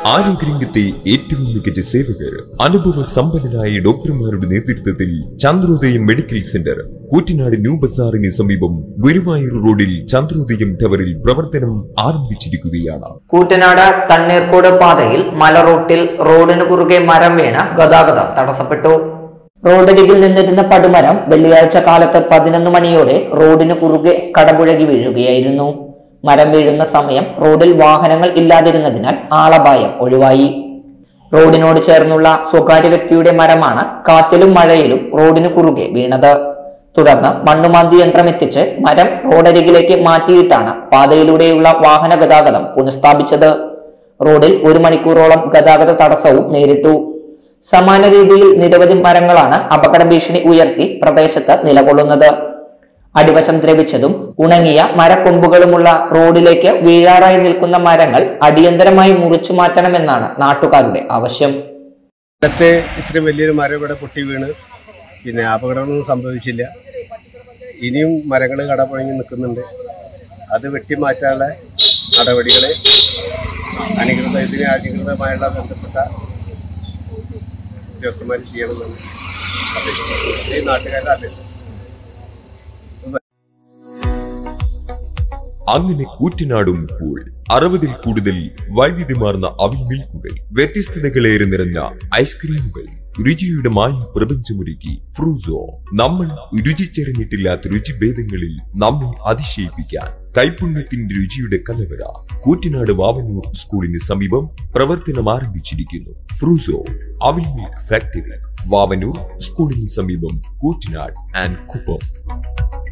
ആരോഗ്യരംഗത്തെ ഏറ്റവും മികച്ച സേവകർ അനുഭവ സമ്പന്നരായ ഡോക്ടർമാരുടെ നേതൃത്വത്തിൽ Chandrodayam medical centre Koottanad new ബസാറിന് സമീപം ഗുരുവായൂർ റോഡിൽ ചന്ദ്രോദയം ടവറിൽ പ്രവർത്തനം ആരംഭിച്ചിരിക്കുകയാണ് കൂറ്റനാട് തണ്ണീർക്കോട് പാതയിൽ മലറോട്ടിൽ റോഡിന് കുറുകെ മരം വീണ് ഗതാഗതം തടസ്സപ്പെട്ടു റോഡരികിൽ നിന്നിരുന്ന പടുമരം വെള്ളിയാഴ്ച കാലത്ത് പതിനൊന്ന് മണിയോടെ റോഡിന് കുറുകെ കടപുഴകി വീഴുകയായിരുന്നു മരം വീഴുന്ന സമയം റോഡിൽ വാഹനങ്ങൾ ഇല്ലാതിരുന്നതിനാൽ ആളപായം ഒഴിവായി റോഡിനോട് ചേർന്നുള്ള സ്വകാര്യ വ്യക്തിയുടെ മരമാണ് കാറ്റിലും മഴയിലും റോഡിന് കുറുകെ വീണത് തുടർന്ന് മണ്ണുമാന്തി യന്ത്രം എത്തിച്ച് മരം റോഡരികിലേക്ക് മാറ്റിയിട്ടാണ് പാതയിലൂടെയുള്ള വാഹന ഗതാഗതം പുനഃസ്ഥാപിച്ചത് റോഡിൽ ഒരു മണിക്കൂറോളം ഗതാഗത തടസ്സവും നേരിട്ടു സമാന രീതിയിൽ നിരവധി മരങ്ങളാണ് അപകട ഭീഷണി ഉയർത്തി പ്രദേശത്ത് നിലകൊള്ളുന്നത് അടിവശം ദ്രവിച്ചതും ഉണങ്ങിയ മരക്കൊമ്പുകളുമുള്ള റോഡിലേക്ക് വീഴാറായി നിൽക്കുന്ന മരങ്ങൾ അടിയന്തരമായി മുറിച്ചു മാറ്റണമെന്നാണ് നാട്ടുകാരുടെ ആവശ്യം നേരത്തെ ഇത്രയും വലിയൊരു മരം ഇവിടെ പൊട്ടി വീണ് പിന്നെ അപകടമൊന്നും സംഭവിച്ചില്ല ഇനിയും മരങ്ങൾ കടപുഴങ്ങി നിൽക്കുന്നുണ്ട് അത് വെട്ടിമാറ്റാനുള്ള നടപടികൾ അനധികൃത ഇതിന് അനധികൃതമായുള്ള ബന്ധപ്പെട്ട ഉദ്യോഗസ്ഥന്മാർ ചെയ്യണമെന്നാണ് അപേക്ഷിക്കുന്നത് ഈ നാട്ടുകാരുടെ അപേക്ഷ അങ്ങനെ കൂറ്റനാടും കൂൾ അറുപതിൽ കൂടുതൽ വൈവിധ്യമാർന്ന അവിൽ മിൽക്കുകൾ വ്യത്യസ്തതകളേറെ നിറഞ്ഞ ഐസ്ക്രീമുകൾ രുചിയുടെ മായ പ്രപഞ്ചമൊരുക്കി ഫ്രൂസോ നമ്മൾ രുചിച്ചറിഞ്ഞിട്ടില്ലാത്ത രുചിഭേദങ്ങളിൽ നമ്മെ അതിശയിപ്പിക്കാൻ കൈപുണ്യത്തിന്റെ രുചിയുടെ കലവറ കൂറ്റനാട് വാവനൂർ സ്കൂളിന് സമീപം പ്രവർത്തനം ആരംഭിച്ചിരിക്കുന്നു ഫ്രൂസോ അവിൽ മിൽക്ക് ഫാക്ടറി വാവനൂർ സ്കൂളിന് സമീപം കൂറ്റനാട് ആൻഡ് കുപ്പം